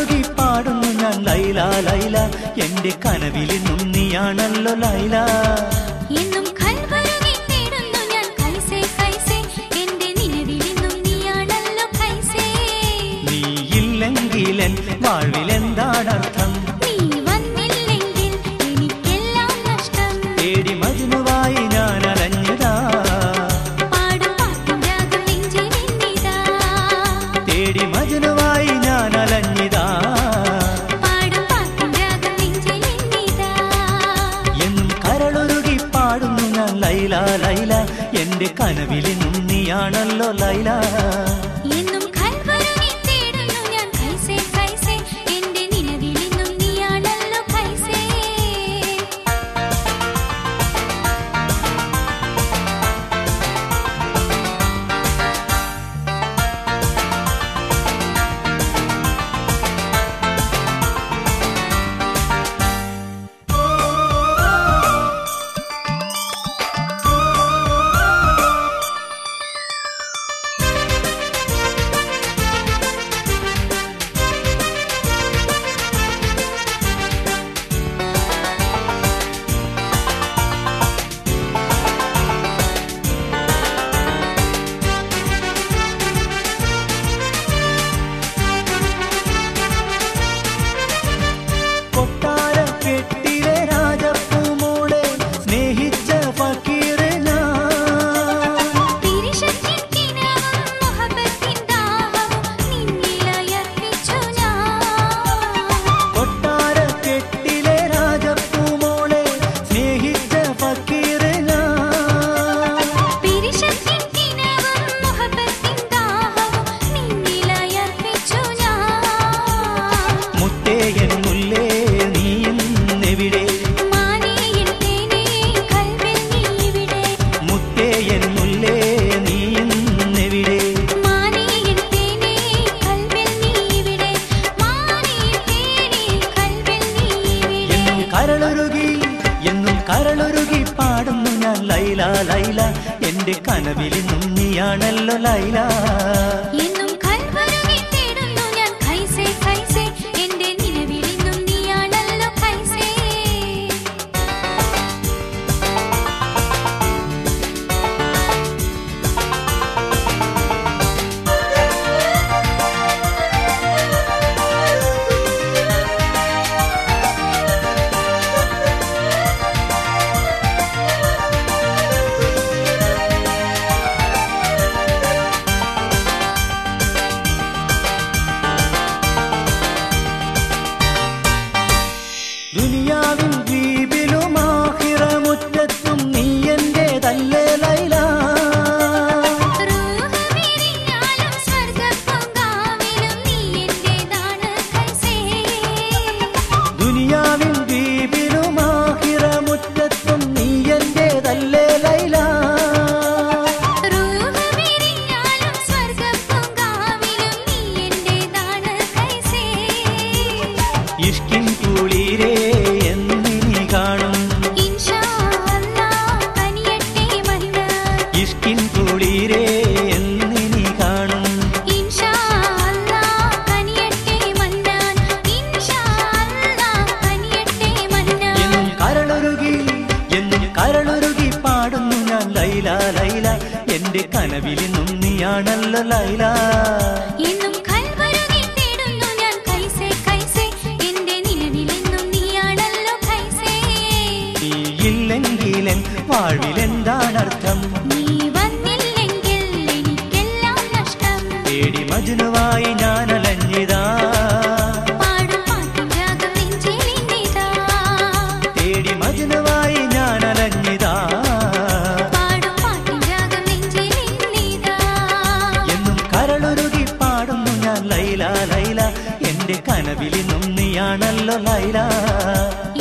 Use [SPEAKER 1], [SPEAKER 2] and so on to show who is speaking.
[SPEAKER 1] കരളുരുകി പാടുന്നു ഞാൻ ലൈല ലൈല എന്റെ കനവിലിന്നും നീയാണല്ലോ ലൈല
[SPEAKER 2] എന്നും കൽവരുകി തേടുന്നു ഞാൻ കൈസേ കൈസേ എന്റെ നിലവിലിന്നും നീയാണല്ലോ കൈസേ
[SPEAKER 1] നീയില്ലെങ്കിലൻ വാഴ്വിലെന്താണർത്ഥം
[SPEAKER 2] നീ വന്നില്ലെങ്കിൽ എനിക്കെല്ലാം നഷ്ടം
[SPEAKER 1] തേടി മജുനുവായി ഞാൻ അലഞ്ഞതാ
[SPEAKER 2] പാടും പാട്ടും രാഗം നെഞ്ചിൽ നിന്നിതാ
[SPEAKER 1] തേടി മജുനുവായി ഞാൻ അലഞ്ഞിതാ
[SPEAKER 2] പാടും പാട്ടും രാഗം നെഞ്ചിൽ നിന്നിതാ
[SPEAKER 1] എന്നും കരളുരുകി പാടുന്നു ഞാൻ ലൈല ലൈല എന്റെ കനവിലിന്നും നീയാണല്ലോ ലൈല
[SPEAKER 2] എന്നും കൽവരുകി തേടുന്നു ഞാൻ കൈസേ കൈസേ എന്റെ നിലവിലിന്നും നീയാണല്ലോ കൈസേ
[SPEAKER 1] കൊട്ടാര കെട്ടിലെ രാജപ്പൂമോളെ സ്നേഹിച്ച ഫക്കീറ് ഞാൻ
[SPEAKER 2] തിരിശത്തിൻ കിനാവും മുഹബത്തിൻ ദാഹവും നിന്നിലയർപ്പിച്ചു ഞാൻ
[SPEAKER 1] കൊട്ടാര കെട്ടിലെ രാജപ്പൂമോളെ സ്നേഹിച്ച ഫക്കീറ് ഞാൻ
[SPEAKER 2] തിരിശത്തിൻ കിനാവും മുഹബത്തിൻ ദാഹവും നിന്നിലയർപ്പിച്ചു ഞാൻ
[SPEAKER 1] മുത്തേയൻ മുല്ലേ നീയും എവിടെ
[SPEAKER 2] മാനിയിൽ തേനേ കൽവിൽ നീവിടെ
[SPEAKER 1] മുത്തേയൻ മുല്ലേ നീയും എവിടെ
[SPEAKER 2] മാനിയിൽ തേനേ കൽവിൽ നീവിടെ മാനിയിൽ തേനേ കൽവിൽ നീവിടെ
[SPEAKER 1] എന്നും കരളൊരുകി എന്നും കരളൊരുകി പാടുന്നു ഞാൻ ലൈല ലൈല എന്റെ കനവിലിന്നും നീയാണല്ലോ ലൈല
[SPEAKER 2] എന്നും കൽവരുകി തേടുന്നു ഞാൻ കൈസേ കൈസേ എന്റെ നിലവിലിന്നും നീയാണല്ലോ കൈസേ
[SPEAKER 1] ദുനിയാവിൻ ദ്വീപിലും ആഹിറമുറ്റത്തും നീ എന്റേതല്ലേ ലൈല
[SPEAKER 2] റൂഹ് വിരിഞ്ഞാലും സ്വർഗ്ഗപ്പൂങ്കാവിലും നീ എന്റേതാണ് കൈസേ
[SPEAKER 1] ദുനിയാവിൻ ദ്വീപിലും ആഹിറമുറ്റത്തും നീ എന്റേതല്ലേ ലൈല
[SPEAKER 2] റൂഹ് വിരിഞ്ഞാലും സ്വർഗ്ഗപ്പൂങ്കാവിലും നീ എന്റേതാണ് കൈസേ
[SPEAKER 1] ഇഷ്കിൻ കുളിരേ എന്നിനി കാണും
[SPEAKER 2] ഇൻഷാ അല്ലാഹ് കനിയട്ടെ മന്നാൻ
[SPEAKER 1] ഇഷ്കിൻ കുളിരേ എന്നിനി കാണും
[SPEAKER 2] ഇൻഷാ അല്ലാഹ് കനിയട്ടെ മന്നാൻ ഇൻഷാ അല്ലാഹ് കനിയട്ടെ മന്നാൻ
[SPEAKER 1] എന്നും കരളൊരുകി എന്നും കരളൊരുകി പാടുന്നു ഞാൻ ലൈല ലൈല എന്റെ കനവിലിന്നും നീയാണല്ലോ ലൈല
[SPEAKER 2] എന്നും കൽവരുകി തേടുന്നു ഞാൻ കൈസേ കൈസേ എന്റെ നിലവിലെന്നും നീയാണല്ലോ കൈസേ
[SPEAKER 1] നീയില്ലെങ്കിലൻ വാഴ്വിലെന്താണർത്ഥം
[SPEAKER 2] നീ വന്നില്ലെങ്കിൽ എനിക്കെല്ലാം നഷ്ടം
[SPEAKER 1] തേടി മജുനുവായി ഞാൻ അലഞ്ഞിതാ
[SPEAKER 2] പാടും പാട്ടും രാഗം നെഞ്ചിൽ നിന്നിതാ
[SPEAKER 1] തേടി മജുനുവായി ഞാൻ അലഞ്ഞിതാ
[SPEAKER 2] പാടും പാട്ടും രാഗം നെഞ്ചിൽ നിന്നിതാ
[SPEAKER 1] എന്നും കരളുരുകി പാടുന്നു ഞാൻ ലൈല ലൈല എന്റെ കനവിലിന്നും നീയാണല്ലോ ലൈല